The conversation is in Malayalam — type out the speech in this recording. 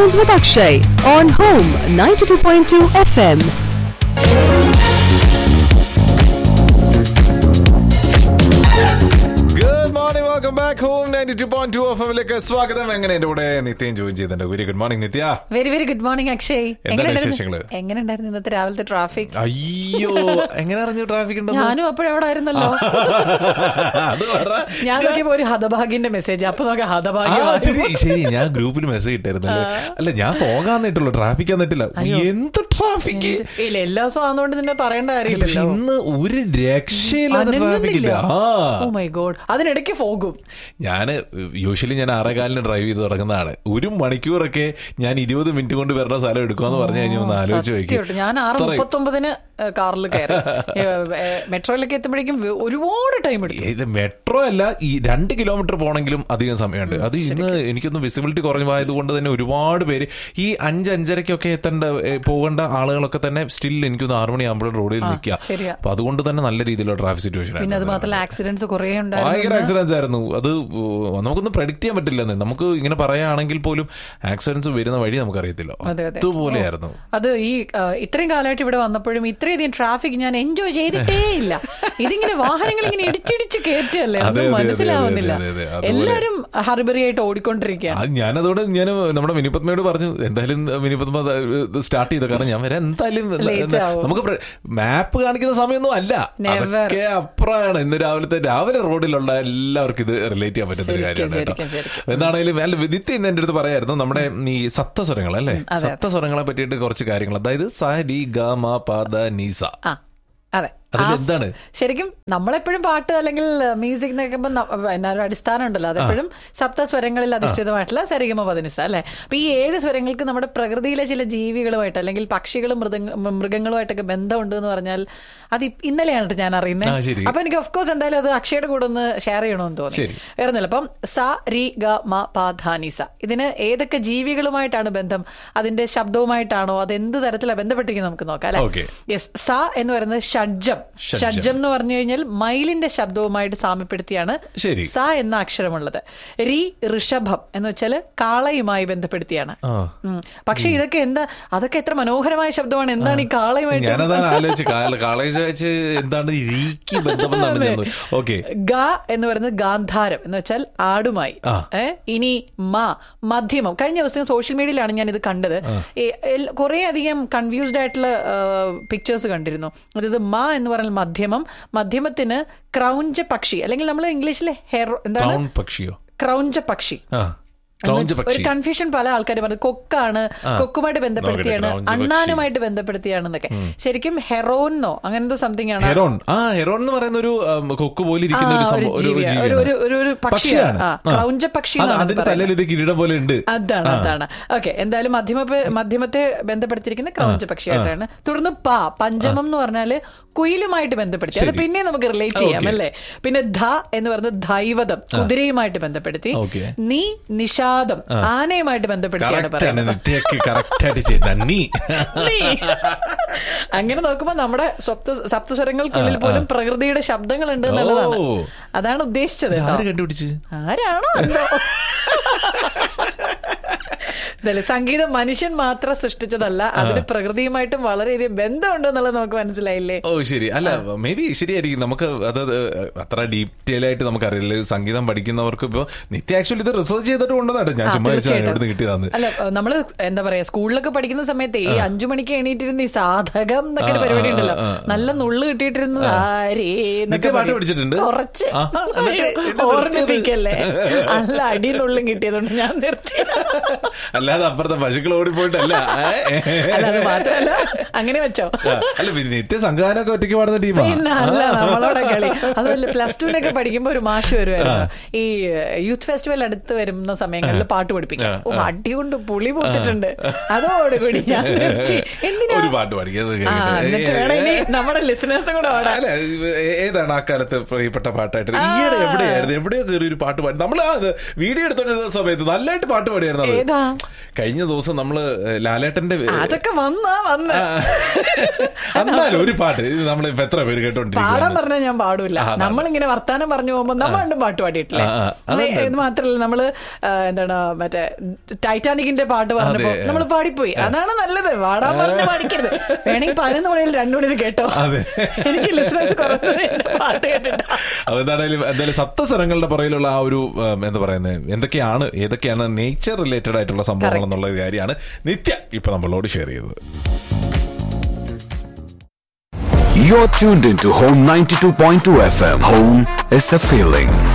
Afternoons with Akshay on Home 92.2 FM. Good morning welcome back home ninety two point two F എമ്മിലേക്ക് സ്വാഗതം എങ്ങനെ എന്റെ കൂടെ നിത്യം ജോയിൻ ചെയ്തിട്ടുണ്ട് very good morning Nithya very very good morning Akshay വിശേഷങ്ങള്? എങ്ങനെ ഉണ്ടായിരുന്നു ഇന്നത്തെ രാവിലത്തെ ട്രാഫിക് അയ്യോ എങ്ങനെ അറിഞ്ഞു ട്രാഫിക് ഉണ്ടെന്ന് ഞാനും അപ്പോഴവിടെ ആയിരുന്നല്ലോ അത് പറ ഞാൻ നോക്കിയപ്പോ ഒരു ഹതഭാഗ്യന്റെ മെസ്സേജ് അപ്പൊ നോക്കിയ ആ, ഹതഭാഗ്യം ശരി ശരി ഞാൻ ഗ്രൂപ്പിൽ മെസ്സേജ് ഇട്ടായിരുന്നല്ലേ അല്ല ഞാൻ പോകാന്നിട്ടുള്ളൂ ട്രാഫിക് എന്നിട്ടില്ല എന്ത് ട്രാഫിക് ഇല്ല എല്ലാ ദിവസവും ആണെന്നുകൊണ്ട് നിന്നെ പറയേണ്ട കാര്യമില്ലല്ലോ ഇന്ന് ഒരു രക്ഷയില്ലാത്ത ട്രാഫിക് ഇല്ല ആ ഓ മൈ ഗോഡ് അതിനിടയ്ക്ക് പോകും ഞാന് യൂഷ്വലി ഞാൻ ആറേകാലിന് ഡ്രൈവ് ചെയ്ത് തുടങ്ങുന്നതാണ് ഒരു മണിക്കൂറൊക്കെ ഞാൻ ഇരുപത് മിനിറ്റ് കൊണ്ട് വരേണ്ട സ്ഥലം എടുക്കുമെന്ന് പറഞ്ഞു കഴിഞ്ഞാൽ ഒന്ന് ആലോചിച്ച് സത്യമായിട്ടും. ഞാൻ ആറ് നോക്കി മുപ്പത്തൊമ്പതിന് കാറിൽ കയറി മെട്രോയിലേക്ക് എത്തുമ്പോഴേക്കും വെ- ഒരുപാട് ടൈം എടുത്തു ഇത് മെട്രോ അല്ല ഈ രണ്ട് കിലോമീറ്റർ പോകണമെങ്കിലും അധികം സമയമുണ്ട് അത് ഇന്ന് എനിക്കൊന്ന് വിസിബിലിറ്റി കുറഞ്ഞു പോയത് കൊണ്ട് തന്നെ ഒരുപാട് പേര് ഈ അഞ്ച് അഞ്ചരക്കൊക്കെ എത്തേണ്ട ഏ, പോകേണ്ട ആളുകളൊക്കെ തന്നെ സ്റ്റിൽ എനിക്കൊന്ന് ആറു മണി ആകുമ്പോഴും റോഡിൽ നിൽക്കുക ശരിയാ. അപ്പൊ അതുകൊണ്ട് തന്നെ നല്ല രീതിയിലുള്ള ട്രാഫിക് സിറ്റുവേഷൻ പിന്നെ അത് മാത്രമല്ല ആക്സിഡന്റ്സ് കുറെ ഭയങ്കര ഉണ്ടായിരുന്നു ആക്സിഡൻസ് ആയിരുന്നു അത് ഉ, നമുക്കൊന്നും പ്രഡിക്ട് ചെയ്യാൻ പറ്റില്ലെന്ന് നമുക്ക് ഇങ്ങനെ പറയുകയാണെങ്കിൽ പോലും ആക്സിഡൻസ് വരുന്ന വഴി നമുക്കറിയത്തില്ല അതെ, അതെ. അതുപോലെയായിരുന്നു അത് ഈ ആ, ഇത്രയും കാലമായിട്ട് ഇവിടെ വന്നപ്പോഴും ഇത്രയധികം ട്രാഫിക് ഞാൻ എൻജോയ് ചെയ്തിട്ടേ ഇല്ല ഇതിങ്ങനെ വാഹനങ്ങൾ ഇങ്ങനെ ഇടിച്ചിടിച്ച് കയറ്റല്ലേ അതെ, ഒന്നും അതെ, അതെ, മനസ്സിലാവുന്നില്ല അതെ, അതെ, അതെ. അതുപോലെ- എല്ലാരും ഹറിബറി ആയിട്ട് ഓടിക്കൊണ്ടിരിക്കുകയാണ് അത് ഞാനതോടെ ഞാൻ നമ്മുടെ വിനിപത്മയോട് പറഞ്ഞു എന്തായാലും വിനിപത്മ സ്റ്റാർട്ട് ചെയ്ത കാരണം ഞാൻ വരെ എന്തായാലും Late എന്താ- ആവും. നമുക്ക് മാപ്പ് കാണിക്കുന്ന സമയമൊന്നും അല്ല Never. അതൊക്കെ അപ്പുറമാണ് ഇന്ന് രാവിലത്തെ രാവിലെ റോഡിലുള്ള എല്ലാവർക്കും ഇത് റിലേറ്റ് ചെയ്യാൻ പറ്റുന്ന ഒരു ശരിക്കും, കാര്യമാണ് കേട്ടോ ശരിക്കും, ശരിക്കും. എന്താണെങ്കിലും അല്ല നിത്യ ഇന്ന് എന്റെ അടുത്ത് പറയായിരുന്നു നമ്മുടെ ഈ സപ്തസ്വരങ്ങൾ അല്ലേ അതെ. സപ്തസ്വരങ്ങളെ പറ്റിയിട്ട് കുറച്ച് കാര്യങ്ങൾ അതായത് സ രി ഗ മ പ ദ നീസ ആ അതെ അതിൽ ആ- എന്താണ്? ശരിക്കും നമ്മളെപ്പോഴും പാട്ട് അല്ലെങ്കിൽ മ്യൂസിക് കേൾക്കുമ്പോൾ എന്നാ ഒരു അടിസ്ഥാനം ഉണ്ടല്ലോ അതെപ്പോഴും സപ്തസ്വരങ്ങളിൽ അധിഷ്ഠിതമായിട്ടുള്ള സരിഗമ പതിനിസ അല്ലെ അപ്പൊ ഈ ഏഴ് സ്വരങ്ങൾക്ക് നമ്മുടെ പ്രകൃതിയിലെ ചില ജീവികളുമായിട്ട് അല്ലെങ്കിൽ പക്ഷികളും മൃഗ- മൃഗങ്ങളുമായിട്ടൊക്കെ ബന്ധമുണ്ട് എന്ന് പറഞ്ഞാൽ അത് ഇ- ഇന്നലെയാണ് ട്ടോ ഞാൻ ആ, അറിയുന്നത് ശരി. അപ്പൊ എനിക്ക് ഓഫ് കോഴ്സ് എന്തായാലും അത് അക്ഷയുടെ കൂടെ ഒന്ന് ഷെയർ ചെയ്യണമെന്ന് തോന്നി ശരി. വേറൊന്നുമില്ല അപ്പം സ രി ഗ മ പ ധ നി സ ഇതിന് ഏതൊക്കെ ജീവികളുമായിട്ടാണ് ബന്ധം അതിന്റെ ശബ്ദവുമായിട്ടാണോ അത് എന്ത് തരത്തിലാണ് ബന്ധപ്പെട്ടിരിക്കുന്നത് നമുക്ക് നോക്കാം അല്ലെ Okay. യെസ് സ എന്ന് പറയുന്നത് ഷഡ്ജം ഷഡ്ജം. ഷഡ്ജം എന്ന് പറഞ്ഞു കഴിഞ്ഞാൽ മയിലിന്റെ ശബ്ദവുമായിട്ട് സാമ്യപ്പെടുത്തിയാണ് ശരി. സ എന്ന അക്ഷരമുള്ളത് രി ഋഷഭം എന്ന് വെച്ചാൽ കാളയുമായി ബന്ധപ്പെടുത്തിയാണ് ആ. ഉം. പക്ഷെ ഇതൊക്കെ എന്താ അതൊക്കെ എത്ര മനോഹരമായ ശബ്ദമാണ് എന്താണ് ഈ കാളയുമായിട്ട് ഞാനതാണ് ആലോചിച്ച് കോളേജ് വെച്ച് എന്താണ് ഈ രീക്ക് ബന്ധമെന്നാണ് ഞാൻ ഓക്കെ ഗ എന്ന് പറയുന്നത് ഗാന്ധാരം എന്ന് വെച്ചാൽ ആടുമായി ആ. ഏ ഇനി മ മധ്യമം കഴിഞ്ഞ ദിവസം സോഷ്യൽ മീഡിയയിലാണ് ഞാൻ ഇത് കണ്ടത് കുറെ അധികം കൺഫ്യൂസ്ഡ് ആയിട്ടുള്ള പിക്ചേഴ്സ് കണ്ടിരുന്നു അതായത് മ എന്ന് പറഞ്ഞാൽ മധ്യമം മധ്യമത്തിന് ക്രൗഞ്ച പക്ഷി അല്ലെങ്കിൽ നമ്മൾ ഇംഗ്ലീഷിലെ ഹെറോ എന്താണ് ക്രൗൺ പക്ഷിയോ ക്രൗഞ്ച പക്ഷി ആ ക്രൗഞ്ച് ഒരു പക്ഷി കൺഫ്യൂഷൻ പല ആൾക്കാരും പറഞ്ഞു കൊക്കാണ് കൊക്കുമായിട്ട് ബന്ധപ്പെടുത്തിയാണ് നോക്കട്ടെ, ക്രൗഞ്ച് പക്ഷി. അണ്ണാനുമായിട്ട് ബന്ധപ്പെടുത്തിയാണെന്നൊക്കെ ശരിക്കും ഹെറോന്നോ അങ്ങനെന്തോ സംതിങ് ആണ് ഹെറോൺ ആ ഹെറോൺ എന്ന് പറയുന്ന ഒരു ഉം, കൊക്ക് പോലെ ആ, ഇരിക്കുന്ന ഒരു ഒരു സംഭവം ഒരു ജീവിയാ. ജീവിയാണ്. ഒരു- ഒരു- ഒരു- ഒരു പക്ഷിയാണ്. ആ, ക്രൗഞ്ച പക്ഷി അത് എന്നാണ് അതിന്റെ പറയുന്നത്. തലയിൽ ഒരു കിരീടം പോലെ ഉണ്ട് അതാണ് അതാണ് ഓക്കെ എന്തായാലും മധ്യമ മധ്യമത്തെ ബന്ധപ്പെടുത്തിയിരിക്കുന്ന ക്രൗഞ്ച പക്ഷിയായിട്ടാണ് തുടർന്ന് പ പഞ്ചമം എന്ന് പറഞ്ഞാല് കുയിലുമായിട്ട് ബന്ധപ്പെടുത്തി അത് ശരി. പിന്നെ നമുക്ക് റിലേറ്റ് ചെയ്യാം Okay. അല്ലേ പിന്നെ ധ എന്ന് പറയുന്നത് ധൈവതം കുതിരയുമായിട്ട് ബന്ധപ്പെടുത്തി Okay. നീ നിഷാദം ആനയുമായിട്ട് ബന്ധപ്പെടുത്തിയാണ് കറക്റ്റ് ആണ് പറയുന്നത് നിത്യക്ക് കറക്റ്റ് ആയിട്ട് ചെയ്ത നീ നീ. അങ്ങനെ നോക്കുമ്പോ നമ്മുടെ സപ്ത സപ്തസ്വരങ്ങൾക്കുള്ളിൽ പോലും പ്രകൃതിയുടെ ശബ്ദങ്ങൾ ഉണ്ട് എന്നുള്ളതാണ് ഓ. അതാണ് ഉദ്ദേശിച്ചത് കേട്ടോ. ആര് കണ്ടുപിടിച്ച് ആരാണോ എന്തോ ഇതല്ലേ, സംഗീതം മനുഷ്യൻ മാത്രം സൃഷ്ടിച്ചതല്ല അതിന് പ്രകൃതിയുമായിട്ടും വളരെയധികം ബന്ധമുണ്ട് എന്നുള്ളത് നമുക്ക് മനസ്സിലായില്ലേ ഓ ശരി അല്ല മേ ബി ശരിയായിരിക്കും നമുക്ക് അത് അത്ര ഡീറ്റെയിൽ ആയിട്ട് നമുക്കറിയില്ല സംഗീതം പഠിക്കുന്നവർക്ക് ഇപ്പൊ നിത്യ ആക്ച്വലി ഇത് റിസർച്ച് ചെയ്തിട്ട് കൊണ്ടുവന്നാട്ടോ ഞാൻ ആ, ചുമ്മാ വെച്ചാൽ തീർച്ചയായിട്ടും. എവിടുന്ന് കിട്ടിയതാണ് അല്ല നമ്മള് എന്താ പറയാ സ്കൂളിലൊക്കെ പഠിക്കുന്ന സമയത്ത് ഈ അഞ്ചു മണിക്ക് എണീറ്റിരുന്ന ഈ സാധകം എന്നൊക്കെ ഒരു പരിപാടി ഉണ്ടല്ലോ നല്ല നുള്ളു കിട്ടിയിട്ടിരുന്നത് ആരേ എന്നൊക്കെ നിത്യ പാട്ട് പറയും. പഠിച്ചിട്ടുണ്ട്? കുറച്ച് ആഹാ, എന്നിട്ട് എന്നിട്ട് ഓർമ്മിപ്പിക്കല്ലേ അല്ല അടി നുള്ളും കിട്ടിയതുകൊണ്ട് ഞാൻ നിർത്തി അല്ലാതെ അപ്പുറത്തെ പശുക്കൾ ഓടിപ്പോയിട്ടല്ല ഏ? അല്ല അത് മാത്രല്ല അങ്ങനെ വെച്ചോ ആ, അല്ല പിന്നെ നിത്യ സംഘാനൊക്കെ ഒറ്റയ്ക്ക് പാടുന്ന ടീമാണ് പിന്നെ അല്ല നമ്മളോടെ കളി അതുപോലെ പ്ലസ് ടുവിനൊക്കെ പഠിക്കുമ്പോ ഒരു മാഷ് വരുമായിരുന്നു ഈ യൂത്ത് ഫെസ്റ്റിവൽ അടുത്ത് വരുന്ന സമയങ്ങളിൽ പാട്ട് പഠിപ്പിക്കും ഓ, അടി കൊണ്ട് പുളി പൂത്തിട്ടുണ്ട് അതോടുകൂടി ഞാൻ നിർത്തി. എന്തിനാ ഒരു പാട്ട് പാടിക്കുന്നത് ആ, എന്നിട്ട് വേണം ഇനി നമ്മുടെ ലിസണേഴ്സും കൂടെ പാടാൻ അല്ല ഏ- ഏതാണ് ആ കാലത്ത് പ്രിയപ്പെട്ട പാട്ടായിട്ട് ഈയിടെ എവിടെയായിരുന്നു എവിടെയോ കയറി ഒരു പാട്ട് പാടി നമ്മൾ വീഡിയോ എടുത്തോണ്ടിരുന്ന സമയത്ത് നല്ലതായിട്ട് പാട്ട് പാടിയായിരുന്നു അത് ഏതാ കഴിഞ്ഞ ദിവസം നമ്മള് ലാലേട്ടന്റെ അതൊക്കെ വന്നാ വന്ന് എന്നാലും ഒരു പാട്ട് ഇത് നമ്മൾ ഇപ്പൊ എത്ര പേര് പാടാൻ കേട്ടോണ്ടിരിക്കുകയാണ് പറഞ്ഞാൽ ഞാൻ പാടൂല ആ, അതാണ്. നമ്മളിങ്ങനെ വർത്താനം പറഞ്ഞു പോകുമ്പോ നമ്മൾ രണ്ടും പാട്ട് പാടിയിട്ടില്ലേ ആ, ആ. അതെന്താ? ഇത് മാത്രല്ല നമ്മള് ആ, എന്താണ് മറ്റേ ടൈറ്റാനിക്കിന്റെ പാട്ട് പറഞ്ഞപ്പോ അതെ. നമ്മൾ പാടിപ്പോയി അതാണ് നല്ലത് പാടാൻ പറഞ്ഞ് പാടിക്കരുത് വേണമെങ്കിൽ പതിനൊന്ന് മണിയിൽ രണ്ടു മണിയിൽ കേട്ടോ അതെ. എനിക്ക് ലിസണേഴ്സ് കുറഞ്ഞത് എന്റെ പാട്ട് കേട്ടിട്ടാ അത് എന്തായാലും എന്തായാലും സപ്തസ്വരങ്ങളുടെ പുറയിലുള്ള ആ ഒരു ഉം, എന്താ പറയുന്നത് എന്തൊക്കെയാണ് ഏതൊക്കെയാണ് നേച്ചർ റിലേറ്റഡ് ആയിട്ടുള്ള സംഭവങ്ങൾ എന്നുള്ള ഒരു കാര്യമാണ് നിത്യ ഇപ്പൊ നമ്മളോട് ഷെയർ ചെയ്തത് You're tuned into Home 92.2 FM. Home is a feeling.